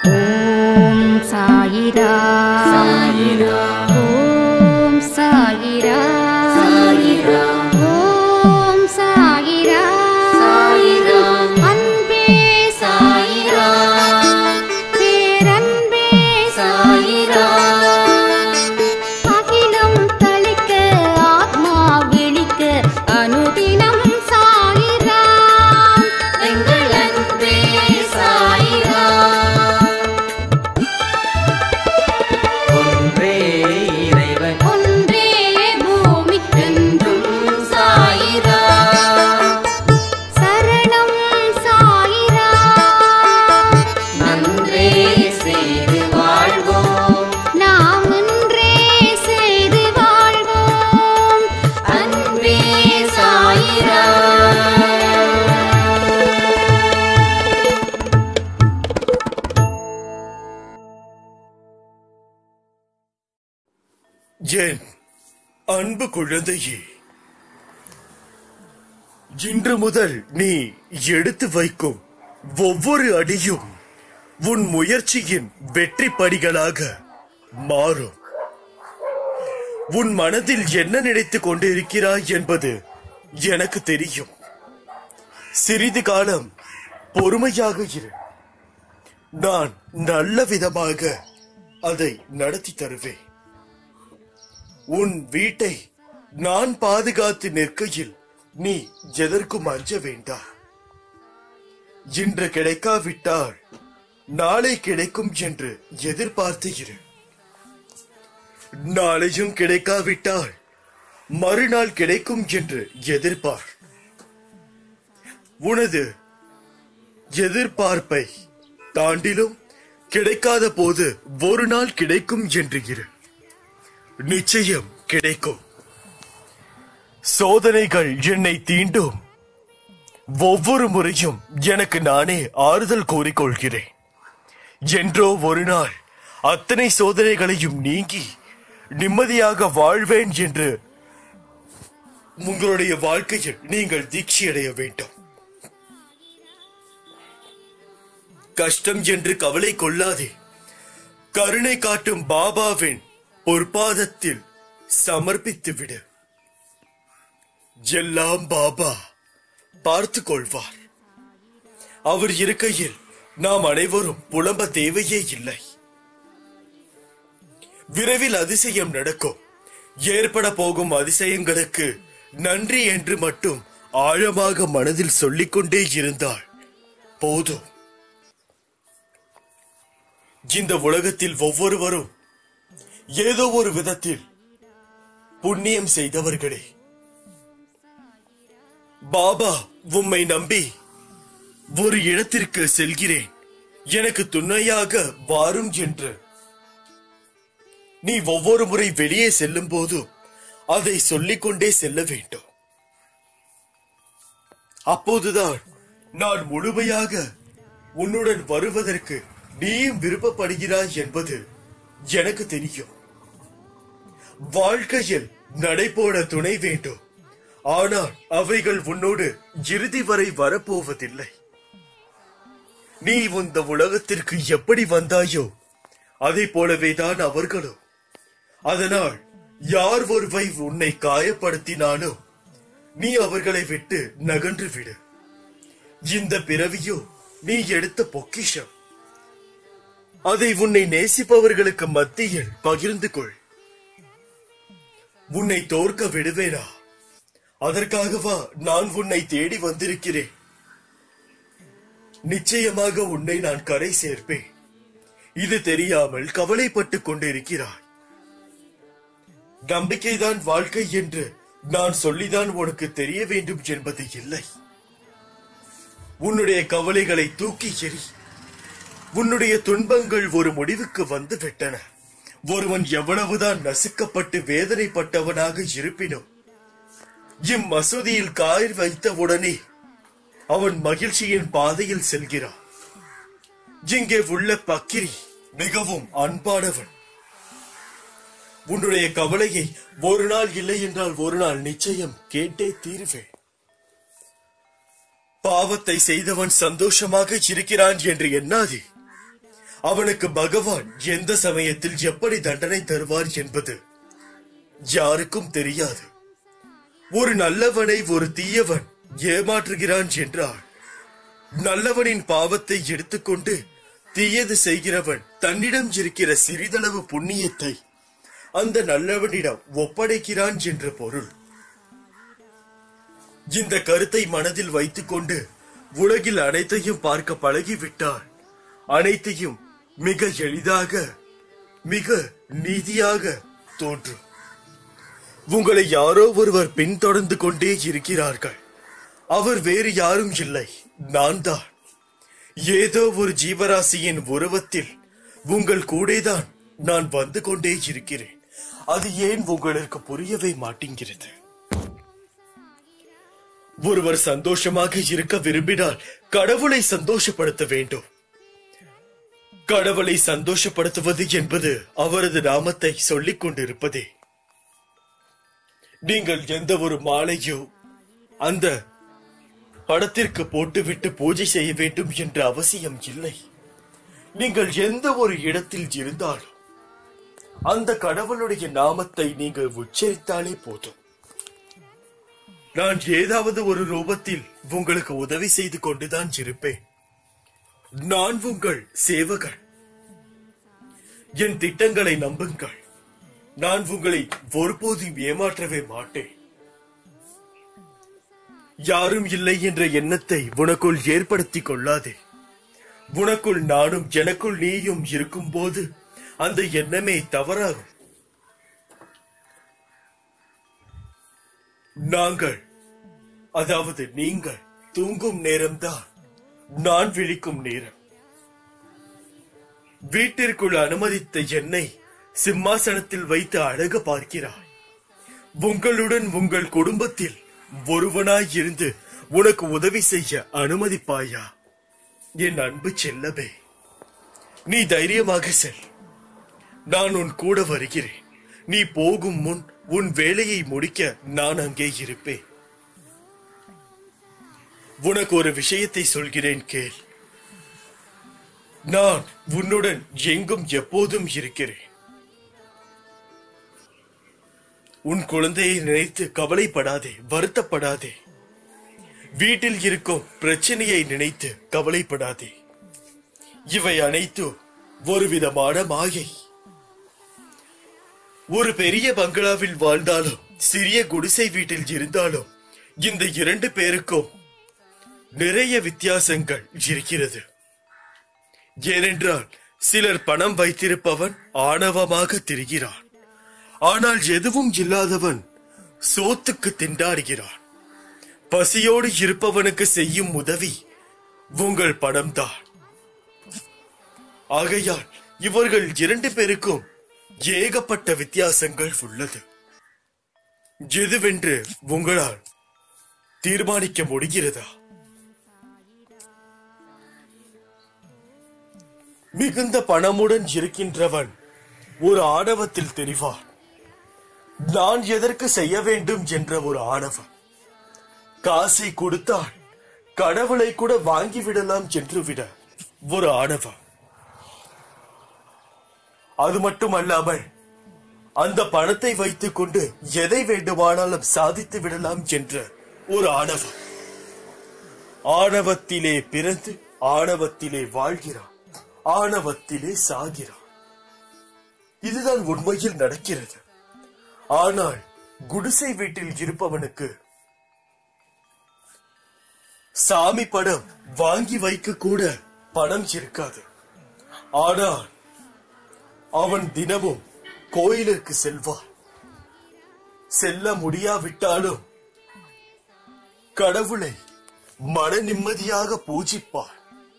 ஓம் சாயிரா சாயிரா ஓம் சாயிரா சாயிரா ஓம் சாயிரா சாயிரா அன்பே சாயிரா பேரன்பே சாயிரா அகிலம் தளிக்க ஆத்மா விழிக்க அனுதினம் சாயிரா எங்கள் அன்பே சாயிரா ஒன்றே இறைவன் ஒன்றே பூமிக்கென்றும் என்றும் சாயிரா சரணம் சாயிரா நன்றே செய்து வாழ்வோம் நாம் ஒன்றே செய்து வாழ்வோம் அன்பே சாயிரா என் அன்பு குழந்தையே இன்று முதல் நீ எடுத்து வைக்கும் ஒவ்வொரு அடியும் உன் முயற்சியின் வெற்றி படிகளாக மாறும் உன் மனதில் என்ன நினைத்துக் கொண்டிருக்கிறாய் என்பது எனக்கு தெரியும் சிறிது காலம் பொறுமையாக இரு நான் நல்ல விதமாக அதை நடத்தி தருவேன் உன் வீட்டை நான் பாதுகாத்து நிற்கையில் நீ எதற்கும் அஞ்ச வேண்டாம் இன்று கிடைக்காவிட்டால் நாளை கிடைக்கும் என்று எதிர்பார்த்து இரு நாளையும் கிடைக்காவிட்டால் மறுநாள் கிடைக்கும் என்று எதிர்பார் உனது எதிர்பார்ப்பை தாண்டிலும் கிடைக்காத போது ஒரு நாள் கிடைக்கும் என்று இரு நிச்சயம் கிடைக்கும் சோதனைகள் என்னை தீண்டும் ஒவ்வொரு முறையும் எனக்கு நானே ஆறுதல் கூறிக்கொள்கிறேன் என்றோ ஒரு நாள் அத்தனை சோதனைகளையும் நீங்கி நிம்மதியாக வாழ்வேன் என்று உங்களுடைய வாழ்க்கையில் நீங்கள் தீட்சியடைய வேண்டும் கஷ்டம் என்று கவலை கொள்ளாதே கருணை காட்டும் பாபாவின் பொற்பாதத்தில் சமர்ப்பித்து விடு எல்லாம் பாபா பார்த்து கொள்வார் அவர் இருக்கையில் நாம் அனைவரும் புலம்ப தேவையே இல்லை விரைவில் அதிசயம் நடக்கும் ஏற்பட போகும் அதிசயங்களுக்கு நன்றி என்று மட்டும் ஆழமாக மனதில் சொல்லிக்கொண்டே இருந்தால் போதும் இந்த உலகத்தில் ஒவ்வொருவரும் ஏதோ ஒரு விதத்தில் புண்ணியம் செய்தவர்களே பாபா உம்மை நம்பி ஒரு இடத்திற்கு செல்கிறேன் எனக்கு துணையாக வாரும் என்று நீ ஒவ்வொரு முறை வெளியே செல்லும் போதும் அதை சொல்லிக்கொண்டே செல்ல வேண்டும் அப்போதுதான் நான் முழுமையாக உன்னுடன் வருவதற்கு நீயும் விருப்பப்படுகிறாய் என்பது எனக்கு தெரியும் வாழ்க்கையில் நடைபோட துணை வேண்டும் ஆனால் அவைகள் உன்னோடு இறுதி வரை வரப்போவதில்லை நீ இந்த உலகத்திற்கு எப்படி வந்தாயோ அதை போலவே தான் அவர்களும் அதனால் யார் ஒருவை உன்னை காயப்படுத்தினாலும் நீ அவர்களை விட்டு நகன்று விடு இந்த பிறவியோ நீ எடுத்த பொக்கிஷம் அதை உன்னை நேசிப்பவர்களுக்கு மத்தியில் பகிர்ந்து கொள் உன்னை தோற்க விடுவேனா அதற்காகவா நான் உன்னை தேடி வந்திருக்கிறேன் நிச்சயமாக உன்னை நான் கரை சேர்ப்பேன் இது தெரியாமல் கவலைப்பட்டுக் கொண்டிருக்கிறாய் நம்பிக்கைதான் வாழ்க்கை என்று நான் சொல்லிதான் உனக்கு தெரிய வேண்டும் என்பது இல்லை உன்னுடைய கவலைகளை தூக்கி எறி உன்னுடைய துன்பங்கள் ஒரு முடிவுக்கு வந்து விட்டன ஒருவன் எவ்வளவுதான் நசுக்கப்பட்டு வேதனைப்பட்டவனாக இருப்பினும் இம்மசூதியில் கார் வைத்தவுடனே அவன் மகிழ்ச்சியின் பாதையில் செல்கிறான் இங்கே உள்ள பக்கிரி மிகவும் அன்பானவன் உன்னுடைய கவலையை ஒரு நாள் இல்லை என்றால் ஒரு நாள் நிச்சயம் கேட்டே தீருவேன் பாவத்தை செய்தவன் சந்தோஷமாக இருக்கிறான் என்று எண்ணாதே அவனுக்கு பகவான் எந்த சமயத்தில் எப்படி தண்டனை தருவார் என்பது யாருக்கும் தெரியாது ஒரு நல்லவனை ஒரு தீயவன் ஏமாற்றுகிறான் என்றால் நல்லவனின் பாவத்தை எடுத்துக்கொண்டு தீயது செய்கிறவன் தன்னிடம் இருக்கிற சிறிதளவு புண்ணியத்தை அந்த நல்லவனிடம் ஒப்படைக்கிறான் என்ற பொருள் இந்த கருத்தை மனதில் வைத்துக்கொண்டு உலகில் அனைத்தையும் பார்க்க பழகிவிட்டால் அனைத்தையும் மிக எளிதாக மிக நீதியாக தோன்றும் உங்களை யாரோ ஒருவர் பின்தொடர்ந்து கொண்டே இருக்கிறார்கள் அவர் வேறு யாரும் இல்லை நான் தான் ஏதோ ஒரு ஜீவராசியின் உருவத்தில் உங்கள் கூடேதான் நான் வந்து கொண்டே இருக்கிறேன் அது ஏன் உங்களுக்கு புரியவே மாட்டேங்கிறது ஒருவர் சந்தோஷமாக இருக்க விரும்பினால் கடவுளை சந்தோஷப்படுத்த வேண்டும் கடவுளை சந்தோஷப்படுத்துவது என்பது அவரது நாமத்தை சொல்லிக் கொண்டிருப்பதே நீங்கள் எந்த ஒரு மாலையோ அந்த படத்திற்கு போட்டுவிட்டு பூஜை செய்ய வேண்டும் என்ற அவசியம் இல்லை நீங்கள் எந்த ஒரு இடத்தில் இருந்தாலும் அந்த கடவுளுடைய நாமத்தை நீங்கள் உச்சரித்தாலே போதும் நான் ஏதாவது ஒரு ரூபத்தில் உங்களுக்கு உதவி செய்து கொண்டுதான் இருப்பேன் நான் உங்கள் சேவகன் என் திட்டங்களை நம்புங்கள் நான் உங்களை ஒருபோதும் ஏமாற்றவே மாட்டேன் யாரும் இல்லை என்ற எண்ணத்தை உனக்குள் ஏற்படுத்திக் கொள்ளாதே உனக்குள் நானும் எனக்குள் நீயும் இருக்கும்போது அந்த எண்ணமே தவறாகும் நாங்கள் அதாவது நீங்கள் தூங்கும் நேரம்தான் நான் விழிக்கும் நேரம் வீட்டிற்குள் அனுமதித்த என்னை சிம்மாசனத்தில் வைத்து அழக பார்க்கிறாய் உங்களுடன் உங்கள் குடும்பத்தில் ஒருவனாய் இருந்து உனக்கு உதவி செய்ய அனுமதிப்பாயா என் அன்பு செல்லவே நீ தைரியமாக செல் நான் உன் கூட வருகிறேன் நீ போகும் முன் உன் வேலையை முடிக்க நான் அங்கே இருப்பேன் உனக்கு ஒரு விஷயத்தை சொல்கிறேன் கேள் நான் உன்னுடன் எங்கும் எப்போதும் இருக்கிறேன் உன் குழந்தையை நினைத்து கவலைப்படாதே வருத்தப்படாதே வீட்டில் இருக்கும் பிரச்சனையை நினைத்து கவலைப்படாதே இவை அனைத்தும் ஒரு விதமான மாயை ஒரு பெரிய பங்களாவில் வாழ்ந்தாலும் சிறிய குடிசை வீட்டில் இருந்தாலும் இந்த இரண்டு பேருக்கும் நிறைய வித்தியாசங்கள் இருக்கிறது ஏனென்றால் சிலர் பணம் வைத்திருப்பவன் ஆணவமாக திரிகிறான் ஆனால் எதுவும் இல்லாதவன் சோத்துக்கு திண்டாடுகிறான் பசியோடு இருப்பவனுக்கு செய்யும் உதவி உங்கள் பணம்தான் ஆகையால் இவர்கள் இரண்டு பேருக்கும் ஏகப்பட்ட வித்தியாசங்கள் உள்ளது எதுவென்று உங்களால் தீர்மானிக்க முடிகிறதா மிகுந்த பணமுடன் இருக்கின்றவன் ஒரு ஆணவத்தில் தெரிவான் நான் எதற்கு செய்ய வேண்டும் என்ற ஒரு ஆணவம் காசை கொடுத்தால் கடவுளை கூட வாங்கிவிடலாம் என்று விட ஒரு ஆணவம் அது மட்டுமல்லாமல் அந்த பணத்தை வைத்துக் கொண்டு எதை வேண்டுமானாலும் சாதித்து விடலாம் என்ற ஒரு ஆணவம் ஆணவத்திலே பிறந்து ஆணவத்திலே வாழ்கிறான் ஆணவத்திலே சாகிறான் இதுதான் உண்மையில் நடக்கிறது ஆனால் குடிசை வீட்டில் இருப்பவனுக்கு சாமி படம் வாங்கி வைக்க கூட பணம் இருக்காது ஆனால் அவன் தினமும் கோயிலுக்கு செல்வான் செல்ல முடியாவிட்டாலும் கடவுளை மன நிம்மதியாக பூஜிப்பான்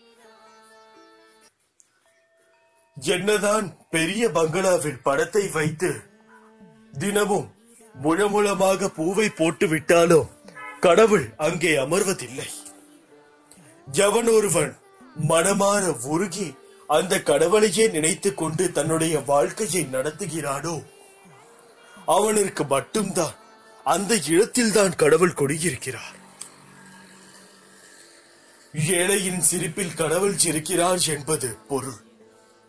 என்னதான் பெரிய பங்களாவில் படத்தை வைத்து தினமும் முழமுழமாக பூவை போட்டு விட்டாலும் கடவுள் அங்கே அமர்வதில்லை எவன் ஒருவன் மனமாற உருகி அந்த கடவுளையே நினைத்துக் கொண்டு தன்னுடைய வாழ்க்கையை நடத்துகிறானோ அவனுக்கு மட்டும்தான் அந்த இடத்தில்தான் கடவுள் கொடியிருக்கிறார் ஏழையின் சிரிப்பில் கடவுள் சிரிக்கிறார் என்பது பொருள்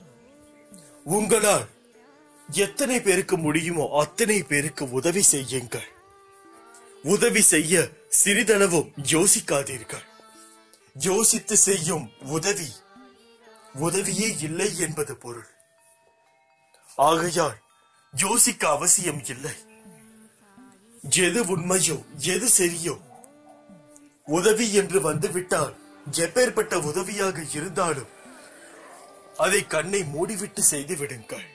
உங்களால் எத்தனை பேருக்கு முடியுமோ அத்தனை பேருக்கு உதவி செய்யுங்கள் உதவி செய்ய சிறிதளவும் யோசிக்காதீர்கள் யோசித்து செய்யும் உதவி உதவியே இல்லை என்பது பொருள் ஆகையால் யோசிக்க அவசியம் இல்லை எது உண்மையோ எது சரியோ உதவி என்று வந்துவிட்டால் எப்பேற்பட்ட உதவியாக இருந்தாலும் அதை கண்ணை மூடிவிட்டு செய்து விடுங்கள்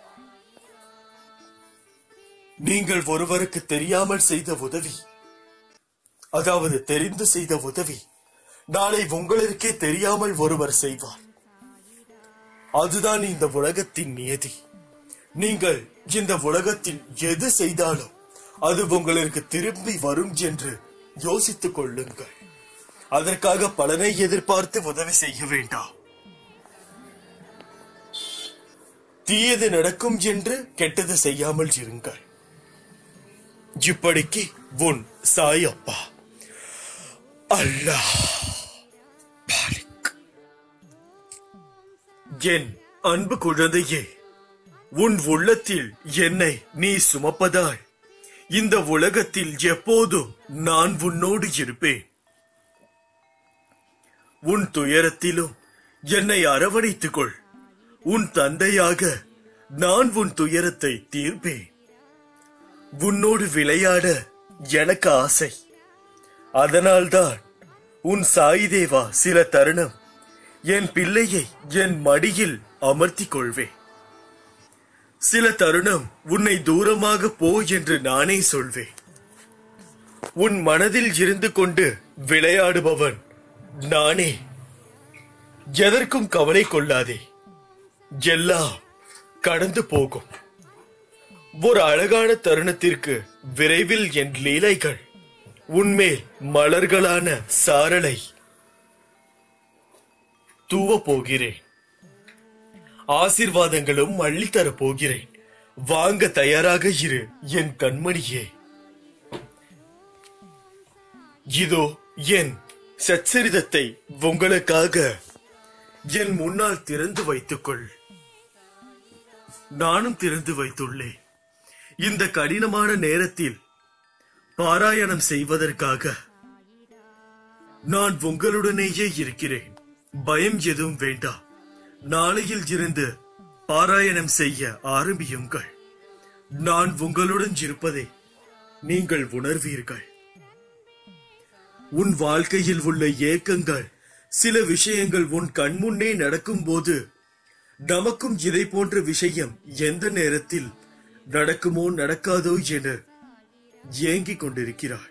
நீங்கள் ஒருவருக்கு தெரியாமல் செய்த உதவி அதாவது தெரிந்து செய்த உதவி நாளை உங்களுக்கே தெரியாமல் ஒருவர் செய்வார் அதுதான் இந்த உலகத்தின் நியதி நீங்கள் இந்த உலகத்தில் எது செய்தாலும் அது உங்களுக்கு திரும்பி வரும் என்று யோசித்துக் கொள்ளுங்கள் அதற்காக பலனை எதிர்பார்த்து உதவி செய்ய வேண்டாம் தீயது நடக்கும் என்று கெட்டது செய்யாமல் இருங்கள் இப்படிக்கு உன் சாயப்பா அல்லாஹ் பாலிக். என் அன்பு குழந்தையே உன் உள்ளத்தில் என்னை நீ சுமப்பதால் இந்த உலகத்தில் எப்போதும் நான் உன்னோடு இருப்பேன் உன் துயரத்திலும் என்னை அரவணைத்துக் கொள் உன் தந்தையாக நான் உன் துயரத்தை தீர்ப்பேன் உன்னோடு விளையாட எனக்கு ஆசை அதனால்தான் உன் சாயிதேவா சில தருணம் என் பிள்ளையை என் மடியில் அமர்த்திக் கொள்வேன் சில தருணம் உன்னை தூரமாக போ என்று நானே சொல்வேன் உன் மனதில் இருந்து கொண்டு விளையாடுபவன் நானே எதற்கும் கவலை கொள்ளாதே எல்லாம் கடந்து போகும் ஒரு அழகான தருணத்திற்கு விரைவில் என் லீலைகள் உன்மேல் மலர்களான சாரலை தூவ போகிறேன் ஆசிர்வாதங்களும் அள்ளித்தரப் போகிறேன் வாங்க தயாராக இரு என் கண்மணியே இதோ என் சச்சரிதத்தை உங்களுக்காக என் முன்னால் திறந்து வைத்துக்கொள் நானும் திறந்து வைத்துள்ளேன் இந்த கடினமான நேரத்தில் பாராயணம் செய்வதற்காக நான் உங்களுடனேயே இருக்கிறேன் பயம் எதுவும் வேண்டாம் நாளையில் இருந்து பாராயணம் செய்ய ஆரம்பியுங்கள் நான் உங்களுடன் இருப்பதை நீங்கள் உணர்வீர்கள் உன் வாழ்க்கையில் உள்ள ஏக்கங்கள் சில விஷயங்கள் உன் கண்முன்னே நடக்கும்போது நமக்கும் இதை போன்ற விஷயம் எந்த நேரத்தில் நடக்குமோ நடக்காதோ என ஏங்கிக் கொண்டிருக்கிறாய்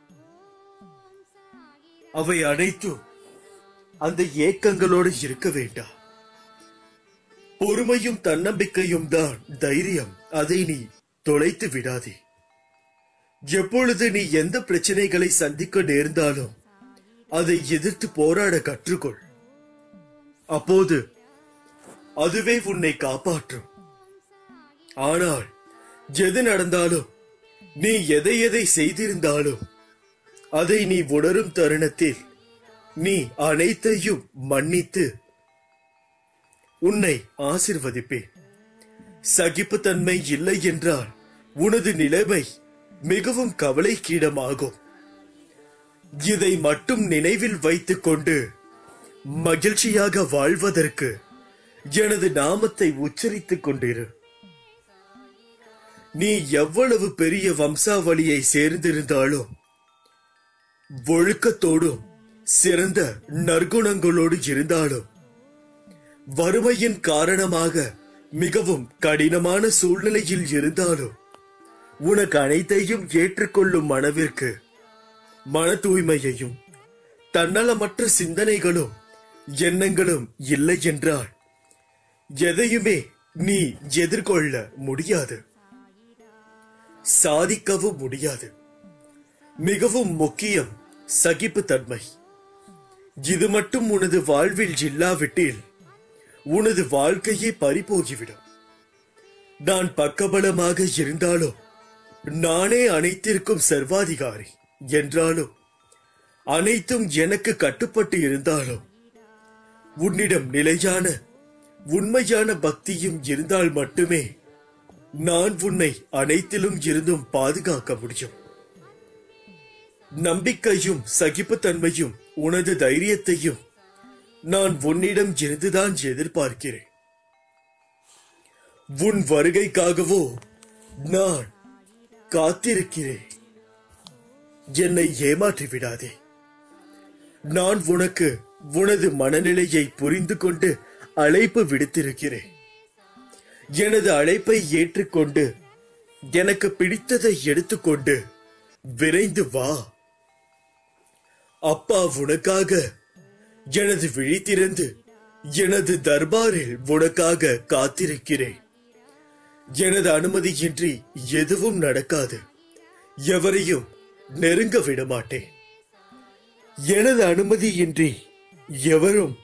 அவை அனைத்தும் அந்த ஏக்கங்களோடு இருக்க வேண்டாம் பொறுமையும் தன்னம்பிக்கையும் தான் தைரியம் அதை நீ தொலைத்து விடாதே எப்பொழுது நீ எந்த பிரச்சனைகளை சந்திக்க நேர்ந்தாலும் அதை எதிர்த்து போராட கற்றுக்கொள் அப்போது அதுவே உன்னை காப்பாற்றும் ஆனால் எது நடந்தாலும் நீ எதை எதை செய்திருந்தாலும் அதை நீ உணரும் தருணத்தில் நீ அனைத்தையும் மன்னித்து உன்னை ஆசிர்வதிப்பேன் சகிப்புத்தன்மை இல்லை என்றால் உனது நிலைமை மிகவும் கவலைக்கீடமாகும் இதை மட்டும் நினைவில் வைத்துக் கொண்டு மகிழ்ச்சியாக வாழ்வதற்கு எனது நாமத்தை உச்சரித்துக் கொண்டிரு நீ எவ்வளவு பெரிய வம்சாவளியை சேர்ந்திருந்தாலும் ஒழுக்கத்தோடும் சிறந்த நற்குணங்களோடு இருந்தாலும் வறுமையின் காரணமாக மிகவும் கடினமான சூழ்நிலையில் இருந்தாலும் உனக்கு அனைத்தையும் ஏற்றுக்கொள்ளும் மனவிற்கு மன தூய்மையையும் தன்னலமற்ற சிந்தனைகளும் எண்ணங்களும் இல்லை என்றால் எதையுமே நீ எதிர்கொள்ள முடியாது சாதிக்கவும் முடியாது மிகவும் முக்கியம் சகிப்புத்தன்மை இது மட்டும் உனது வாழ்வில் இல்லாவிட்டில் உனது வாழ்க்கையே பறிபோகிவிடும் நான் பக்கபலமாக இருந்தாலும் நானே அனைத்திற்கும் சர்வாதிகாரி என்றாலும் அனைத்தும் எனக்கு கட்டுப்பட்டு இருந்தாலும் உன்னிடம் நிலையான உண்மையான பக்தியும் இருந்தால் மட்டுமே நான் உன்னை அனைத்திலும் இருந்தும் பாதுகாக்க முடியும் நம்பிக்கையும் சகிப்புத்தன்மையும் உனது தைரியத்தையும் நான் உன்னிடம் இருந்துதான் எதிர்பார்க்கிறேன் உன் வருகைக்காகவோ நான் காத்திருக்கிறேன் என்னை ஏமாற்றி விடாதே நான் உனக்கு உனது மனநிலையை புரிந்து கொண்டு அழைப்பு விடுத்திருக்கிறேன் எனது அழைப்பை ஏற்றுக்கொண்டு எனக்கு பிடித்ததை எடுத்துக்கொண்டு விரைந்து வா அப்பா உனக்காக எனது விழி திறந்து எனது தர்பாரில் உனக்காக காத்திருக்கிறேன் எனது அனுமதியின்றி எதுவும் நடக்காது எவரையும் நெருங்க விட மாட்டேன் எனது அனுமதியின்றி எவரும்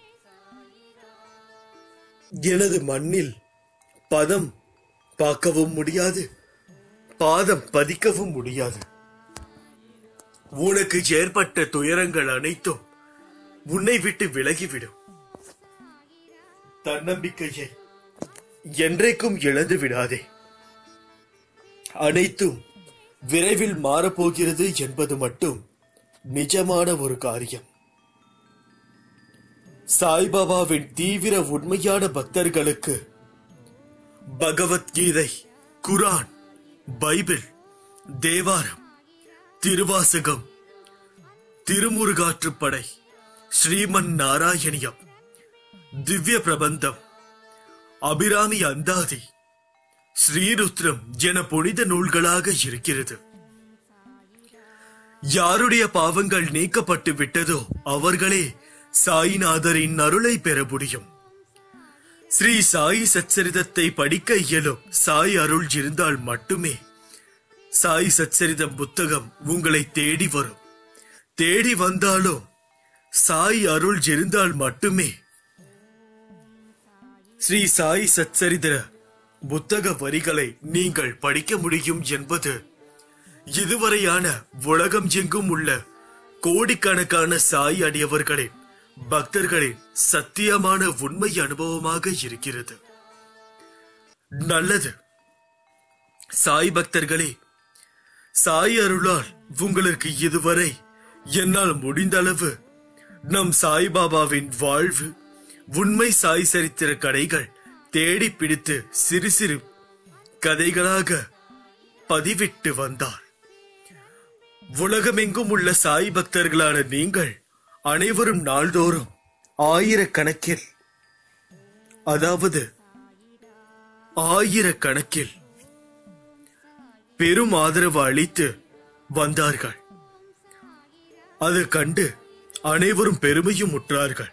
எனது மண்ணில் பதம் பார்க்கவும் முடியாது பாதம் பதிக்கவும் முடியாது உனக்கு ஏற்பட்ட துயரங்கள் அனைத்தும் உன்னை விட்டு விலகிவிடும் தன்னம்பிக்கையை என்றைக்கும் இழந்து விடாதே அனைத்தும் விரைவில் மாறப்போகிறது என்பது மட்டும் நிஜமான ஒரு காரியம் சாய்பாபாவின் தீவிர உண்மையான பக்தர்களுக்கு பகவத்கீதை குரான் பைபிள் தேவாரம் திருவாசகம் திருமுருகாற்றுப்படை ஸ்ரீமன் நாராயணியம் திவ்ய பிரபந்தம் அபிராமி அந்தாதி ஸ்ரீருத்ரம் என புனித நூல்களாக இருக்கிறது யாருடைய பாவங்கள் நீக்கப்பட்டு விட்டதோ அவர்களே சாயிநாதரின் அருளை பெற முடியும் ஸ்ரீ சாயி சச்சரிதத்தை படிக்க இயலும் சாய் அருள் இருந்தால் மட்டுமே சாய் சச்சரிதம் புத்தகம் உங்களை தேடி வரும் தேடி வந்தாலும் சாய் அருள் இருந்தால் மட்டுமே ஸ்ரீ சாய் சச்சரித புத்தக வரிகளை நீங்கள் படிக்க முடியும் என்பது இதுவரையான உலகம் எங்கும் உள்ள கோடிக்கணக்கான சாய் அடியவர்களின் பக்தர்களின் சத்தியமான உண்மை அனுபவமாக இருக்கிறது நல்லது சாய் பக்தர்களே சாய் அருளால் உங்களுக்கு இதுவரை என்னால் முடிந்த அளவு நம் சாய்பாபாவின் வாழ்வு உண்மை சாய் சரித்திர கடைகள் தேடி பிடித்து சிறு சிறு கதைகளாக பதிவிட்டு வந்தார் உலகமெங்கும் உள்ள சாய் பக்தர்களான நீங்கள் அனைவரும் நாள்தோறும் ஆயிரக்கணக்கில் அதாவது ஆயிரக்கணக்கில் பெரும் ஆதரவு அளித்து வந்தார்கள் அது கண்டு அனைவரும் பெருமையும் உற்றார்கள்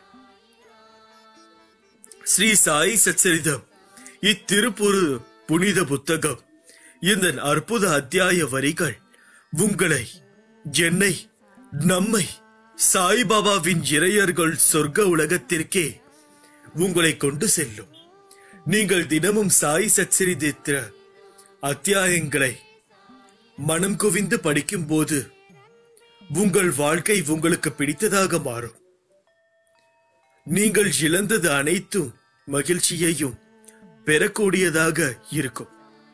ஸ்ரீ சாய் சச்சரிதம் இத்திருப்புரு புனித புத்தகம் இந்த அற்புத அத்தியாய வரிகள் உங்களை என்னை நம்மை சாய்பாபாவின் இறையர்கள் சொர்க்க உலகத்திற்கே உங்களை கொண்டு செல்லும் நீங்கள் தினமும் சாய் சச்சரித்திர அத்தியாயங்களை மனம் குவிந்து படிக்கும் போது உங்கள் வாழ்க்கை உங்களுக்கு பிடித்ததாக மாறும் நீங்கள் இழந்தது அனைத்தும் மகிழ்ச்சியையும் பெறக்கூடியதாக இருக்கும்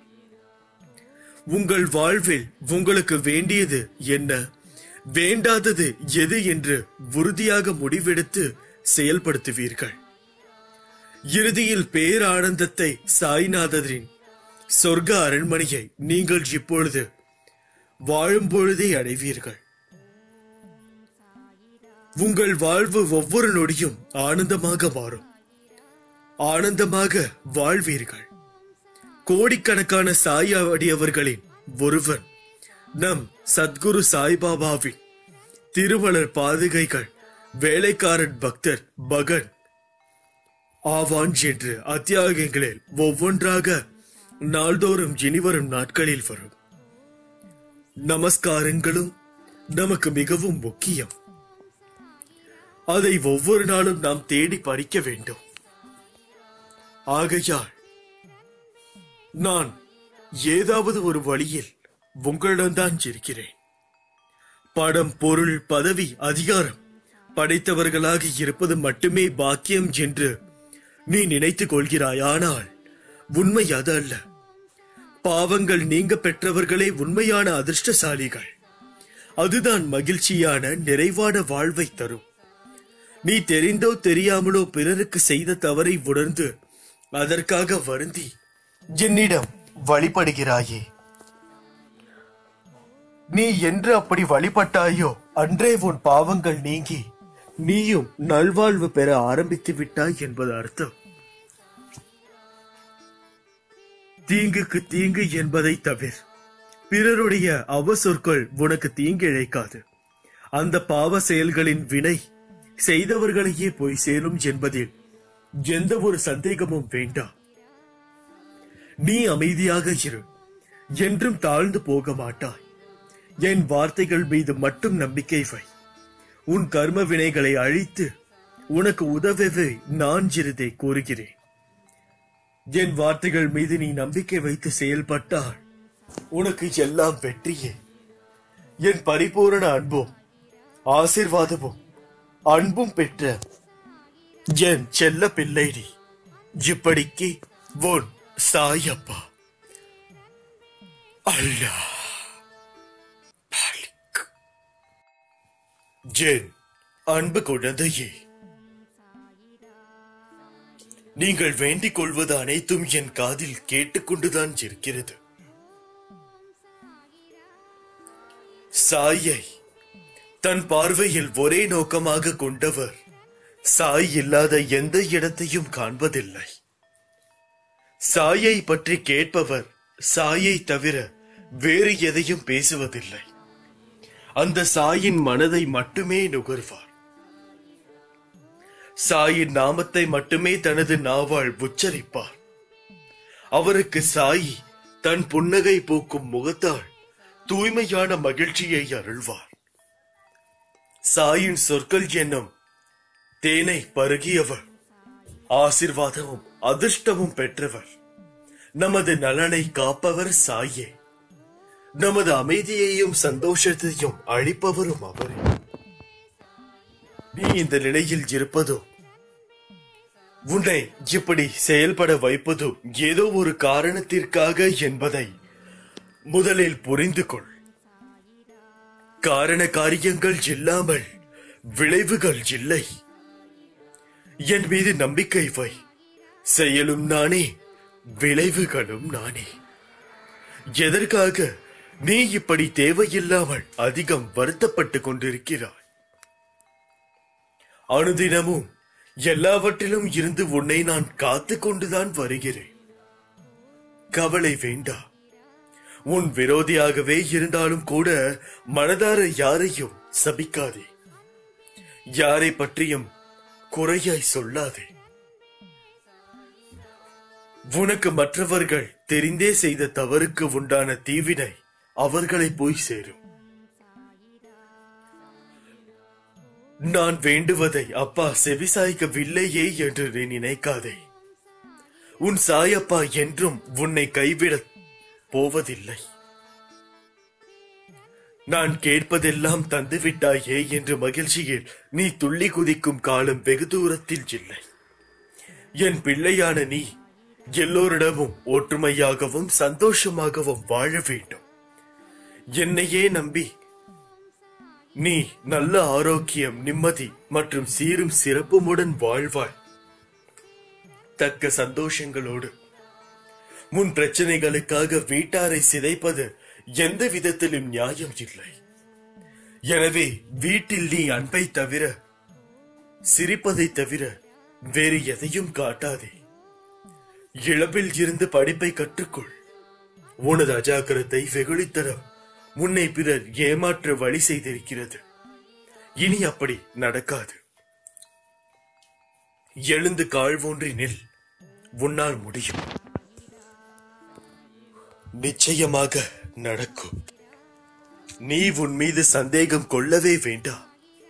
உங்கள் வாழ்வில் உங்களுக்கு வேண்டியது என்ன வேண்டாதது எது என்று உறுதியாக முடிவெடுத்து செயல்படுத்துவீர்கள் இறுதியில் பேரானந்தத்தை சாய்நாதரின் சொர்க்க அரண்மனையை நீங்கள் இப்பொழுது வாழும் பொழுதே அடைவீர்கள் உங்கள் வாழ்வு ஒவ்வொரு நொடியும் ஆனந்தமாக மாறும் ஆனந்தமாக வாழ்வீர்கள் கோடிக்கணக்கான சாய் அடியவர்களின் ஒருவன் நம் சத்குரு சாய்பாபாவின் திருவளர் பாதுகைகள் வேலைக்காரன் பக்தர் பகன் ஆவான் என்று அத்தியாயங்களில் ஒவ்வொன்றாக நாள்தோறும் இனிவரும் நாட்களில் வரும் நமஸ்காரங்களும் நமக்கு மிகவும் முக்கியம் அதை ஒவ்வொரு நாளும் நாம் தேடி படிக்க வேண்டும் ஆகையால் நான் ஏதாவது ஒரு வழியில் உங்களிடம்தான் இருக்கிறேன் படம் பொருள் பதவி அதிகாரம் படைத்தவர்களாக இருப்பது மட்டுமே பாக்கியம் என்று நீ நினைத்துக் கொள்கிறாய் ஆனால் உண்மை அது அல்ல பாவங்கள் நீங்க பெற்றவர்களே உண்மையான அதிர்ஷ்டசாலிகள் அதுதான் மகிழ்ச்சியான நிறைவான வாழ்வை தரும் நீ தெரிந்தோ தெரியாமலோ பிறருக்கு செய்த தவறை உணர்ந்து அதற்காக வருந்தி என்னிடம் வழிபடுகிறாயே நீ என்று அப்படி வழிபட்டாயோ அன்றே உன் பாவங்கள் நீங்கி நீயும் நல்வாழ்வு பெற ஆரம்பித்து விட்டாய் என்பது அர்த்தம் தீங்குக்கு தீங்கு என்பதை தவிர பிறருடைய அவசொற்கள் உனக்கு தீங்கு இழைக்காது அந்த பாவ செயல்களின் வினை செய்தவர்களையே போய் சேரும் என்பதில் எந்த ஒரு சந்தேகமும் வேண்டாம் நீ அமைதியாக இரு என்றும் தாழ்ந்து போக மாட்டாய் என் வார்த்தைகள் மீது மட்டும் நம்பிக்கை வை உன் கர்ம வினைகளை அழித்து உனக்கு உதவவே நான் சிறிதை கூறுகிறேன் என் வார்த்தைகள் மீது நீ நம்பிக்கை வைத்து செயல்பட்டால் உனக்கு எல்லாம் வெற்றியே என் பரிபூரண அன்பும் ஆசிர்வாதமும் அன்பும் பெற்ற என் செல்ல பிள்ளை நீ இப்படிக்கு உன் சாயப்பா அல்லா மாலிக். என் அன்பு குழந்தையே நீங்கள் வேண்டிக் கொள்வது அனைத்தும் என் காதில் கேட்டுக்கொண்டுதான் இருக்கிறது சாயை தன் பார்வையில் ஒரே நோக்கமாக கொண்டவர் சாய் இல்லாத எந்த இடத்தையும் காண்பதில்லை சாயை பற்றி கேட்பவர் சாயை தவிர வேறு எதையும் பேசுவதில்லை அந்த சாயின் மனதை மட்டுமே நுகர்வார் சாயின் நாமத்தை மட்டுமே தனது நாவால் உச்சரிப்பார் அவருக்கு சாயி தன் புன்னகை பூக்கும் முகத்தால் தூய்மையான மகிழ்ச்சியை அருள்வார் சாயின் சொற்கள் என்னும் தேனை பருகியவர் ஆசிர்வாதமும் அதிர்ஷ்டமும் பெற்றவர் நமது நலனை காப்பவர் சாயே நமது அமைதியையும் சந்தோஷத்தையும் அளிப்பவரும் அவரே நீ இந்த நிலையில் இருப்பதும் உன்னை இப்படி செயல்பட வைப்பதும் ஏதோ ஒரு காரணத்திற்காக என்பதை முதலில் புரிந்து கொள் காரண காரியங்கள் இல்லாமல் விளைவுகள் இல்லை என் மீது நம்பிக்கை வை செயலும் நானே விளைவுகளும் நானே எதற்காக நீ இப்படி தேவையில்லாமல் அதிகம் வருத்தப்பட்டுக் கொண்டிருக்கிறாய் அனுதினமும் எல்லாவற்றிலும் இருந்து உன்னை நான் காத்துக் கொண்டுதான் வருகிறேன் கவலை வேண்டாம் உன் விரோதியாகவே இருந்தாலும் கூட மனதார யாரையும் சபிக்காதே யாரை பற்றியும் குறையாய் சொல்லாதே உனக்கு மற்றவர்கள் தெரிந்தே செய்த தவறுக்கு உண்டான தீவினை அவர்களை போய் சேரும் நான் வேண்டுவதை அப்பா செவிசாய்க்கவில்லையே என்று நீ நினைக்காதே உன் சாயப்பா என்றும் உன்னை கைவிடப் போவதில்லை நான் கேட்பதெல்லாம் தந்துவிட்டாயே என்று மகிழ்ச்சியில் நீ துள்ளி குதிக்கும் காலம் வெகு தூரத்தில் இல்லை என் பிள்ளையான நீ எல்லோரிடமும் ஒற்றுமையாகவும் சந்தோஷமாகவும் வாழ வேண்டும் என்னையே நம்பி நீ நல்ல ஆரோக்கியம் நிம்மதி மற்றும் சீரும் சிறப்புமுடன் வாழ்வாய் தக்க சந்தோஷங்களோடு முன் பிரச்சனைகளுக்காக வீட்டாரை சிதைப்பது எந்த விதத்திலும் நியாயம் இல்லை எனவே வீட்டில் நீ அன்பை தவிர சிரிப்பதை தவிர வேறு எதையும் காட்டாதே இளவில் இருந்து படிப்பை கற்றுக்கொள் உனது அஜாக்கிரத்தை வெகுளித்தனம் உன்னை பிறர் ஏமாற்ற வழி செய்திருக்கிறது இனி அப்படி நடக்காது எழுந்து காழ்வொன்றி நில் உன்னால் முடியும் நிச்சயமாக நடக்கும் நீ உன் மீது சந்தேகம் கொள்ளவே வேண்டாம்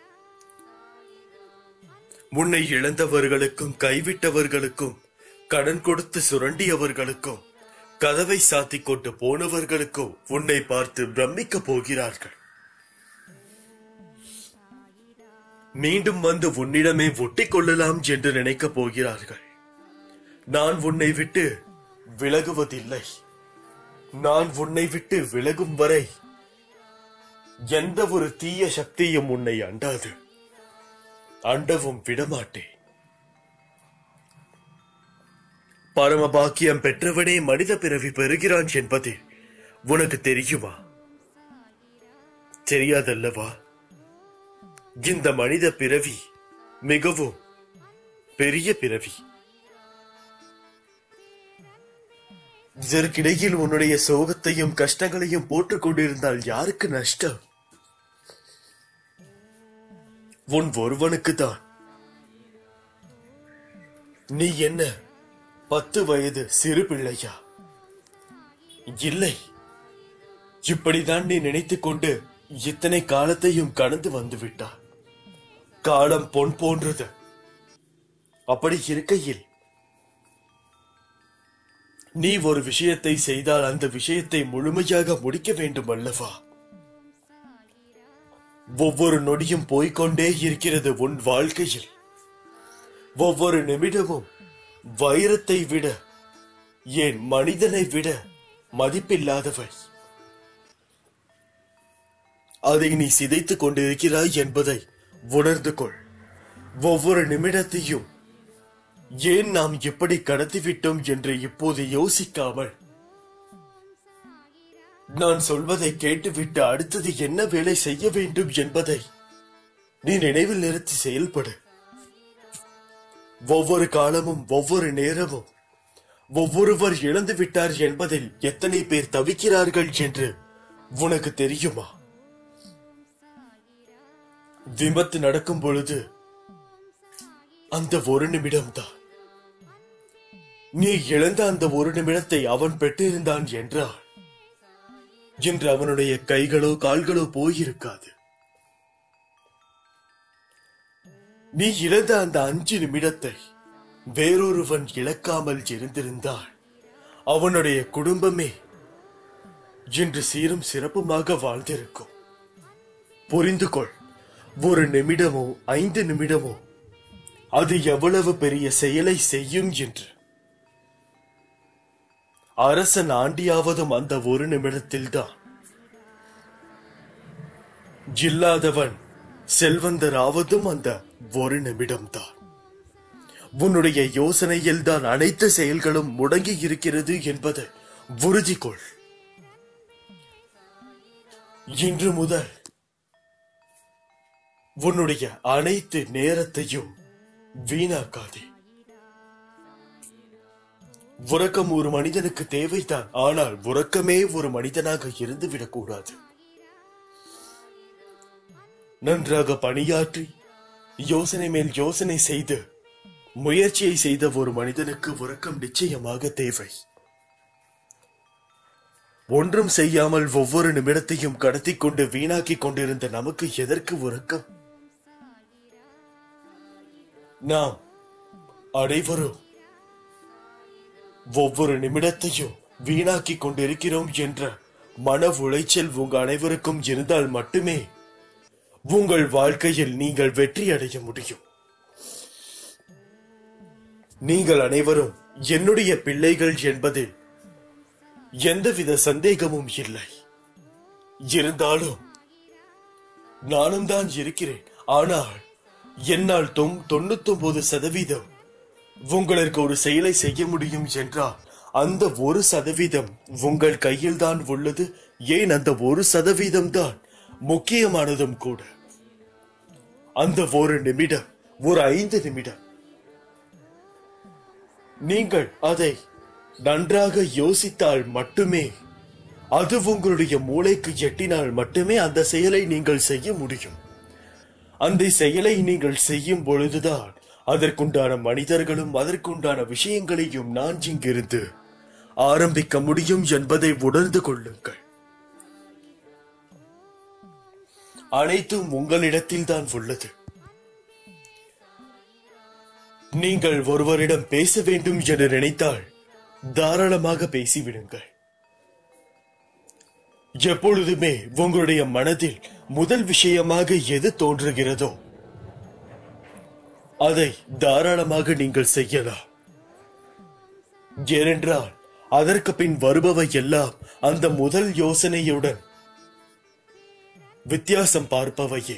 உன்னை இழந்தவர்களுக்கும் கைவிட்டவர்களுக்கும் கடன் கொடுத்து சுரண்டியவர்களுக்கும் கதவை சாத்திக் கொண்டு போனவர்களுக்கும் உன்னை பார்த்து பிரமிக்க போகிறார்கள் மீண்டும் வந்து உன்னிடமே ஒட்டிக் கொள்ளலாம் என்று நினைக்கப் போகிறார்கள் நான் உன்னை விட்டு விலகுவதில்லை நான் உன்னை விட்டு விலகும் வரை எந்த ஒரு தீய சக்தியும் உன்னை அண்டாது அண்டவும் விடமாட்டேன் பரம பாக்கியம் பெற்றவனே மனித பிறவி பெறுகிறான் என்பது உனக்கு தெரியுமா தெரியாதல்லவா இந்த மனித பிறவி மிகவும் பெரிய பிறவி இதற்கிடையில் உன்னுடைய சோகத்தையும் கஷ்டங்களையும் போட்டுக் கொண்டிருந்தால் யாருக்கு நஷ்டம் உன் ஒருவனுக்கு தான் நீ என்ன பத்து வயது சிறு பிள்ளையா இல்லை இப்படிதான் நீ நினைத்துக் கொண்டு இத்தனை காலத்தையும் கடந்து வந்து விட்டாய் காலம் பொன் போன்றது அப்படி இருக்கையில் நீ ஒரு விஷயத்தை செய்தால் அந்த விஷயத்தை முழுமையாக முடிக்க வேண்டும் அல்லவா ஒவ்வொரு நொடியும் போய்க்கொண்டே இருக்கிறது உன் வாழ்க்கையில் ஒவ்வொரு நிமிடமும் வைரத்தை விட ஏன் மனிதனை விட மதிப்பில்லாதவை அதை நீ சிதைத்துக் கொண்டிருக்கிறாய் என்பதை உணர்ந்து கொள் ஒவ்வொரு நிமிடத்தையும் ஏன் நாம் எப்படி கடத்திவிட்டோம் என்று இப்போது யோசிக்காமல் நான் சொல்வதை கேட்டுவிட்டு அடுத்தது என்ன வேலை செய்ய வேண்டும் என்பதை நீ நினைவில் நிறுத்தி செயல்படு ஒவ்வொரு காலமும் ஒவ்வொரு நேரமும் ஒவ்வொருவர் இழந்து விட்டார் என்பதில் எத்தனை பேர் தவிக்கிறார்கள் என்று உனக்கு தெரியுமா விபத்து நடக்கும் பொழுது அந்த ஒரு நிமிடம்தான் நீ இழந்த அந்த ஒரு நிமிடத்தை அவன் பெற்றிருந்தான் என்றால் இன்று அவனுடைய கைகளோ கால்களோ போயிருக்காது நீ இழந்த அந்த அஞ்சு நிமிடத்தை வேறொருவன் இழக்காமல் இருந்திருந்தால் அவனுடைய குடும்பமே இன்று சீரும் சிறப்புமாக வாழ்ந்திருக்கும் புரிந்து கொள் ஒரு நிமிடமோ ஐந்து நிமிடமோ அது எவ்வளவு பெரிய செயலை செய்யும் என்று அரசன் ஆண்டியாவதும் அந்த ஒரு நிமிடத்தில்தான் இல்லாதவன் செல்வந்தராவதும் அந்த ஒரு நிமிடம்தான் உன்னுடைய யோசனையில் தான் அனைத்து செயல்களும் முடங்கி இருக்கிறது என்பதை உறுதி கொள் இன்று முதல் உன்னுடைய அனைத்து நேரத்தையும் வீணாக்காதே உறக்கம் ஒரு மனிதனுக்கு தேவைதான் ஆனால் உறக்கமே ஒரு மனிதனாக இருந்து விடக்கூடாது நன்றாக பணியாற்றி யோசனை மேல் யோசனை செய்து முயற்சியை செய்த ஒரு மனிதனுக்கு உறக்கம் நிச்சயமாக தேவை ஒன்றும் செய்யாமல் ஒவ்வொரு நிமிடத்தையும் கடத்திக் கொண்டு வீணாக்கிக் கொண்டிருந்த நமக்கு எதற்கு உறக்கம் நாம் அனைவரும் ஒவ்வொரு நிமிடத்தையும் வீணாக்கிக் கொண்டிருக்கிறோம் என்ற மன உளைச்சல் உங்க அனைவருக்கும் இருந்தால் மட்டுமே உங்கள் வாழ்க்கையில் நீங்கள் வெற்றி அடைய முடியும் நீங்கள் அனைவரும் என்னுடைய பிள்ளைகள் என்பதில் எந்தவித சந்தேகமும் இல்லை இருந்தாலும் நானும் தான் இருக்கிறேன் ஆனால் என்னால் தொம் தொண்ணூத்தொன்பது சதவீதம் உங்களுக்கு ஒரு செயலை செய்ய முடியும் என்றால் அந்த ஒரு சதவீதம் உங்கள் கையில் தான் உள்ளது ஏன் அந்த ஒரு சதவீதம் தான் முக்கியமானதும் கூட அந்த ஒரு நிமிடம் ஒரு ஐந்து நிமிடம் நீங்கள் அதை நன்றாக யோசித்தால் மட்டுமே அது உங்களுடைய மூளைக்கு எட்டினால் மட்டுமே அந்த செயலை நீங்கள் செய்ய முடியும் அந்த செயலை நீங்கள் செய்யும் பொழுதுதான் அதற்குண்டான மனிதர்களும் அதற்குண்டான விஷயங்களையும் நான் இங்கிருந்து ஆரம்பிக்க முடியும் என்பதை உணர்ந்து கொள்ளுங்கள் அனைத்தும் உங்களிடத்தில் தான் உள்ளது நீங்கள் ஒருவரிடம் பேச வேண்டும் என்று நினைத்தால் தாராளமாக பேசிவிடுங்கள் எப்பொழுதுமே உங்களுடைய மனதில் முதல் விஷயமாக எது தோன்றுகிறதோ அதை தாராளமாக நீங்கள் செய்யலாம் ஏனென்றால் அதற்கு பின் வருபவை எல்லாம் அந்த முதல் யோசனையுடன் வித்தியாசம் பார்ப்பவையே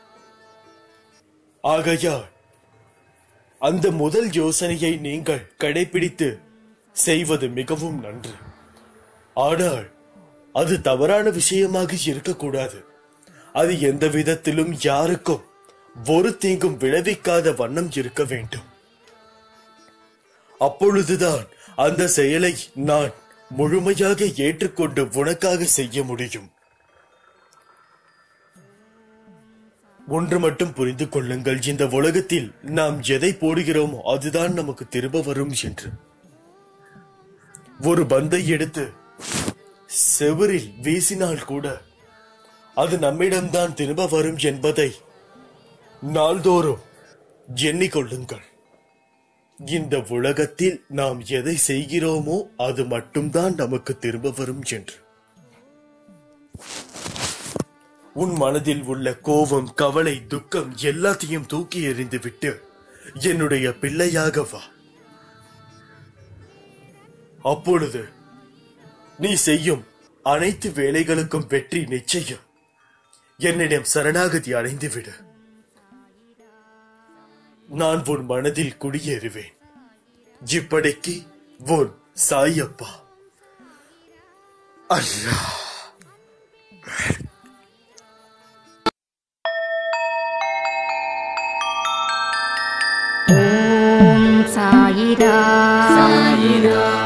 ஆகையால் அந்த முதல் யோசனையை நீங்கள் கடைபிடித்து செய்வது மிகவும் நன்று ஆனால் அது தவறான விஷயமாக இருக்கக்கூடாது அது எந்த விதத்திலும் யாருக்கும் ஒரு தீங்கும் விளைவிக்காத வண்ணம் இருக்க வேண்டும் அப்பொழுதுதான் அந்த செயலை நான் முழுமையாக ஏற்றுக்கொண்டு உனக்காக செய்ய முடியும் ஒன்று மட்டும் புரிந்து கொள்ளுங்கள் இந்த உலகத்தில் நாம் எதை போடுகிறோமோ அதுதான் நமக்கு திரும்ப வரும் என்று ஒரு பந்தை எடுத்து செவரில் வீசினால் கூட அது நம்மிடம்தான் திரும்ப வரும் என்பதை நாள்தோறும் எண்ணிக்கொள்ளுங்கள் இந்த உலகத்தில் நாம் எதை செய்கிறோமோ அது மட்டும்தான் நமக்கு திரும்ப வரும் என்று உன் மனதில் உள்ள கோபம் கவலை துக்கம் எல்லாத்தையும் தூக்கி எறிந்து விட்டு என்னுடைய பிள்ளையாக வா அப்பொழுது நீ செய்யும் அனைத்து வேலைகளுக்கும் வெற்றி நிச்சயம் என்னிடம் சரணாகதி அடைந்து விடு நான் உன் மனதில் குடியேறுவேன் இப்படிக்கு உன் சாயப்பா அல்லா ஓம் சாயிரா சாயிரா